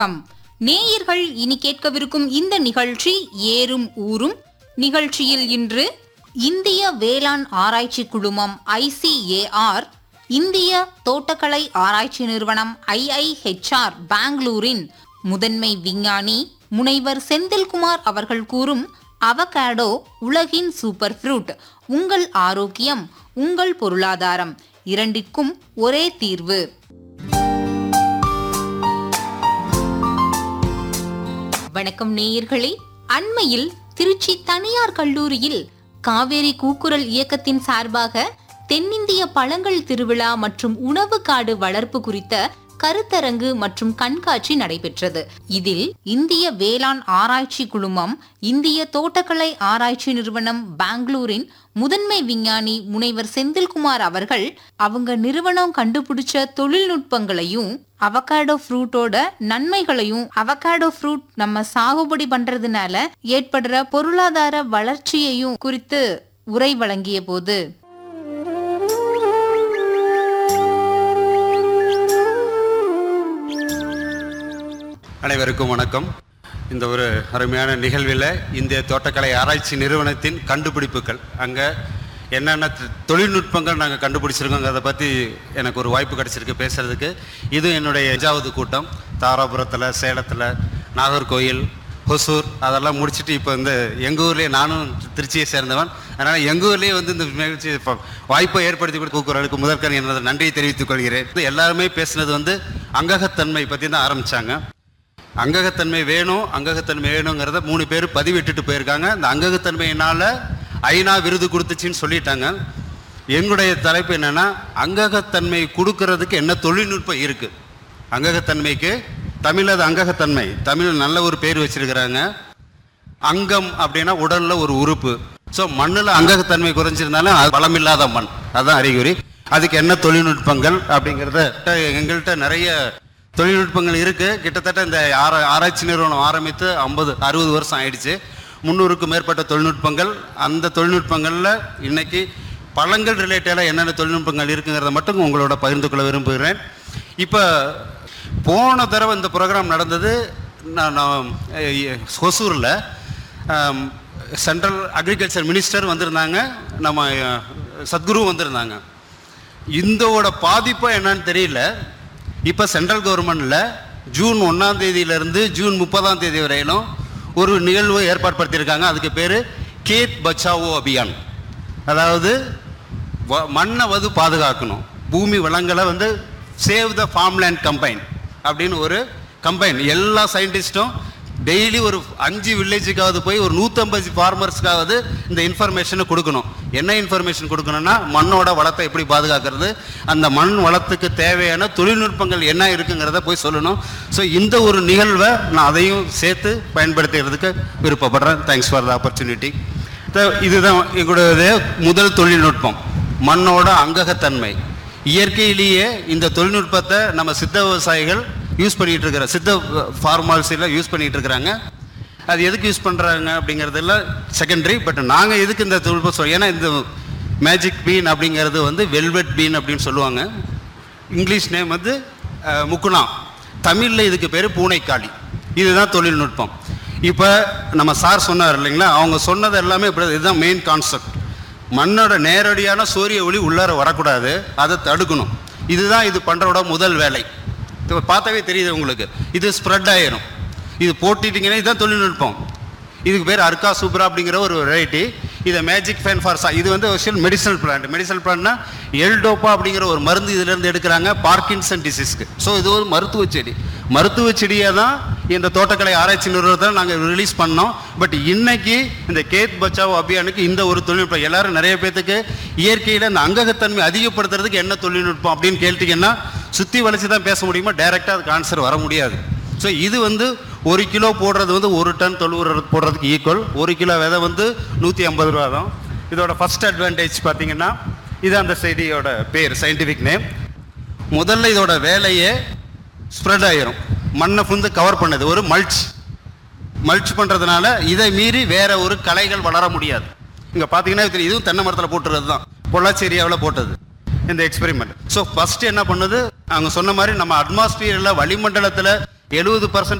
வணக்கம் நேயர்கள் இனி கேட்கவிருக்கும் இந்த நிகழ்ச்சி ஏறும் ஊரும் நிகழ்ச்சியில் இன்று இந்திய வேளாண் ஆராய்ச்சி குழுமம் ஐசிஏஆர் இந்திய தோட்டக்கலை ஆராய்ச்சி நிறுவனம் ஐஐஹெச்ஆர் பெங்களூரின் முதன்மை விஞ்ஞானி முனைவர் செந்தில்குமார் அவர்கள் கூறும் அவகாடோ உலகின் சூப்பர் ஃப்ரூட் உங்கள் ஆரோக்கியம் உங்கள் பொருளாதாரம் இரண்டிற்கும் ஒரே தீர்வு வணக்கம் நேயர்களே அண்மையில் திருச்சி தனியார் கல்லூரியில் காவேரி கூக்குரல் இயக்கத்தின் சார்பாக தென்னிந்திய பழங்கள் திருவிழா மற்றும் உணவு காடு வளர்ப்பு குறித்த கருத்தரங்கு மற்றும் கண்காட்சி நடைபெற்றது இதில் இந்திய வேளாண் ஆராய்ச்சி குழுமம் இந்திய தோட்டக்கலை ஆராய்ச்சி நிறுவனம் பெங்களூரின் முதன்மை விஞ்ஞானி முனைவர் செந்தில்குமார் அவர்கள் அவங்க நிறுவனம் கண்டுபிடிச்ச தொழில்நுட்பங்களையும் அவகாடோ ஃப்ரூட்டோட நன்மைகளையும் அவகாடோ ஃப்ரூட் நம்ம சாகுபடி பண்றதுனால ஏற்படுற பொருளாதார வளர்ச்சியையும் குறித்து உரை வழங்கிய போது அனைவருக்கும் வணக்கம் இந்த ஒரு அருமையான நிகழ்வில் இந்திய தோட்டக்கலை ஆராய்ச்சி நிறுவனத்தின் கண்டுபிடிப்புகள் அங்கே என்னென்ன தொ- தொழில்நுட்பங்கள் நாங்கள் கண்டுபிடிச்சிருக்கோங்கிறத பற்றி எனக்கு ஒரு வாய்ப்பு கிடைச்சிருக்கு பேசுகிறதுக்கு இது என்னுடைய அஞ்சாவது கூட்டம் தாராபுரத்தில் சேலத்தில் நாகர்கோயில் ஹொசூர் அதெல்லாம் முடிச்சுட்டு இப்போ இந்த எங்கள் ஊர்லேயே நானும் திருச்சியை சேர்ந்தவன் அதனால் எங்கள் ஊர்லேயே வந்து இந்த நிகழ்ச்சி இப்போ வாய்ப்பை ஏற்படுத்தி கொடுத்து கூக்குறதுக்கு முதற்கன் எனது நன்றியை தெரிவித்துக் கொள்கிறேன் இது எல்லாருமே பேசினது வந்து அங்ககத்தன்மை பற்றி தான் ஆரம்பித்தாங்க அங்ககத்தன்மை வேணும் அங்ககத்தன்மை வேணுங்கிறத மூணு பேர் பதிவிட்டுட்டு போயிருக்காங்க இந்த அங்ககத்தன்மையினால ஐநா விருது கொடுத்துச்சின்னு சொல்லிட்டாங்க எங்களுடைய தலைப்பு என்னன்னா அங்ககத்தன்மை கொடுக்கறதுக்கு என்ன தொழில்நுட்பம் இருக்கு அங்ககத்தன்மைக்கு தமிழ் அது அங்ககத்தன்மை தமிழ் நல்ல ஒரு பேர் வச்சிருக்கிறாங்க அங்கம் அப்படின்னா உடல்ல ஒரு உறுப்பு ஸோ மண்ணில் அங்ககத்தன்மை குறைஞ்சிருந்தாலும் அது பலமில்லாத மண் அதான் அறிகுறி அதுக்கு என்ன தொழில்நுட்பங்கள் அப்படிங்கிறத எங்கள்கிட்ட நிறைய தொழில்நுட்பங்கள் இருக்கு கிட்டத்தட்ட இந்த ஆரா ஆராய்ச்சி நிறுவனம் ஆரம்பித்து ஐம்பது அறுபது வருஷம் ஆயிடுச்சு முந்நூறுக்கும் மேற்பட்ட தொழில்நுட்பங்கள் அந்த தொழில்நுட்பங்களில் இன்னைக்கு பழங்கள் ரிலேட்டடாக என்னென்ன தொழில்நுட்பங்கள் இருக்குங்கிறத மட்டும் உங்களோட பகிர்ந்து கொள்ள விரும்புகிறேன் இப்போ போன தடவை இந்த ப்ரோக்ராம் நடந்தது நான் நான், அஹ், ஹொசூரில் சென்ட்ரல் அக்ரிகல்ச்சர் மினிஸ்டர் வந்திருந்தாங்க நம்ம அஹ், சத்குரு வந்திருந்தாங்க இந்தோட பாதிப்பு என்னன்னு தெரியல இப்போ சென்ட்ரல் கவர்மெண்ட்ல ஜூன் ஒன்றாம் தேதியிலிருந்து ஜூன் முப்பதாம் தேதி வரையிலும் ஒரு நிகழ்வு ஏற்பாடு படுத்தியிருக்காங்க அதுக்கு பேர் கேத் பச்சாவோ அபியான் அதாவது வ- மண்ணை வந்து பாதுகாக்கணும் பூமி வளங்களை வந்து சேவ் த ஃபார்ம்லேண்ட் கம்பைன் அப்படின்னு ஒரு கம்பைன் எல்லா சயின்டிஸ்ட்டும் டெய்லி ஒரு அஞ்சு வில்லேஜுக்காவது போய் ஒரு நூற்றம்பது ஃபார்மர்ஸ்க்காவது இந்த இன்ஃபர்மேஷனை கொடுக்கணும் என்ன இன்ஃபர்மேஷன் கொடுக்கணும்னா மண்ணோட வளத்தை எப்படி பாதுகாக்கிறது அந்த மண் வளத்துக்கு தேவையான தொழில்நுட்பங்கள் என்ன இருக்குங்கிறத போய் சொல்லணும் ஸோ இந்த ஒரு நிகழ்வை நான் அதையும் சேர்த்து பயன்படுத்துகிறதுக்கு விருப்பப்படுறேன் தேங்க்ஸ் ஃபார் த ஆப்பர்ச்சுனிட்டி இதுதான் எங்களுடைய முதல் தொழில்நுட்பம் மண்ணோட அங்ககத்தன்மை இயற்கையிலேயே இந்த தொழில்நுட்பத்தை நம்ம சித்த விவசாயிகள் யூஸ் பண்ணிட்டு இருக்கிற சித்த ஃபார்மாலிசியில் யூஸ் பண்ணிட்டு இருக்கிறாங்க அது எதுக்கு யூஸ் பண்ணுறாங்க அப்படிங்கிறதெல்லாம் செகண்டரி பட் நாங்கள் எதுக்கு இந்த தொழில்நுட்பம் சொல்ல ஏன்னா இந்த மேஜிக் பீன் அப்படிங்கிறது வந்து வெல்வெட் பீன் அப்படின்னு சொல்லுவாங்க இங்கிலீஷ் நேம் வந்து அஹ், முக்குனா தமிழில் இதுக்கு பேர் பூனைக்காளி இதுதான் தொழில்நுட்பம் இப்போ நம்ம சார் சொன்னார் இல்லைங்களா அவங்க சொன்னது எல்லாமே இப்படி இதுதான் மெயின் கான்செப்ட் மண்ணோட நேரடியான சூரிய ஒளி உள்ளார வரக்கூடாது அதை தடுக்கணும் இதுதான் இது பண்ணுறோட முதல் வேலை இப்போ பார்த்தாவே தெரியுது உங்களுக்கு இது ஸ்ப்ரெட் ஆயிரும் இது போட்டுட்டீங்கன்னா இதுதான் தொழில்நுட்பம் இதுக்கு பேர் அர்கா சூப்ரா அப்படிங்கிற ஒரு வெரைட்டி இதை மேஜிக் ஃபேன் ஃபார் இது வந்து மெடிசனல் பிளான்ட் மெடிசனல் பிளான்ட்னா எல்டோப்பா அப்படிங்கிற ஒரு மருந்து இதிலேருந்து எடுக்கிறாங்க பார்க்கின்சன் டிசீஸ்க்கு ஸோ இது ஒரு மருத்துவ செடி மருத்துவ செடியை தான் இந்த தோட்டக்கலை ஆராய்ச்சி நிறுவனத்தில் நாங்கள் ரிலீஸ் பண்ணோம் பட் இன்னைக்கு இந்த கேத் பச்சாவோ அபியானுக்கு இந்த ஒரு தொழில்நுட்பம் எல்லாரும் நிறைய பேத்துக்கு இயற்கையில் இந்த அங்ககத்தன்மை அதிகப்படுத்துறதுக்கு என்ன தொழில்நுட்பம் அப்படின்னு கேட்டிங்கன்னா சுற்றி வளைச்சு தான் பேச முடியுமா டைரெக்டாக அதுக்கு ஆன்சர் வர முடியாது ஸோ இது வந்து ஒரு கிலோ போடுறது வந்து ஒரு டன் தொழுவுற போடுறதுக்கு ஈக்குவல் ஒரு கிலோ விதை வந்து நூற்றி ஐம்பது ரூபா தான் இதோட ஃபர்ஸ்ட் அட்வான்டேஜ் பார்த்தீங்கன்னா இது அந்த செடியோட பேர் சயின்டிஃபிக் நேம் முதல்ல இதோட வேலையே ஸ்ப்ரெட் ஆயிரும் மண்ணை ஃபுந்து கவர் பண்ணுது ஒரு மல்ச் மல்ச் பண்ணுறதுனால இதை மீறி வேற ஒரு களைகள் வளர முடியாது இங்கே பார்த்தீங்கன்னா தெரியும், இதுவும் தென்னை மரத்தில் போட்டுறது தான் பொள்ளாச்சி ஏரியாவில் போட்டது இந்த எக்ஸ்பெரிமெண்ட் ஸோ ஃபர்ஸ்ட் என்ன பண்ணுது அவங்க சொன்ன மாதிரி நம்ம அட்மாஸ்பியரில் வளிமண்டலத்தில் எழுபது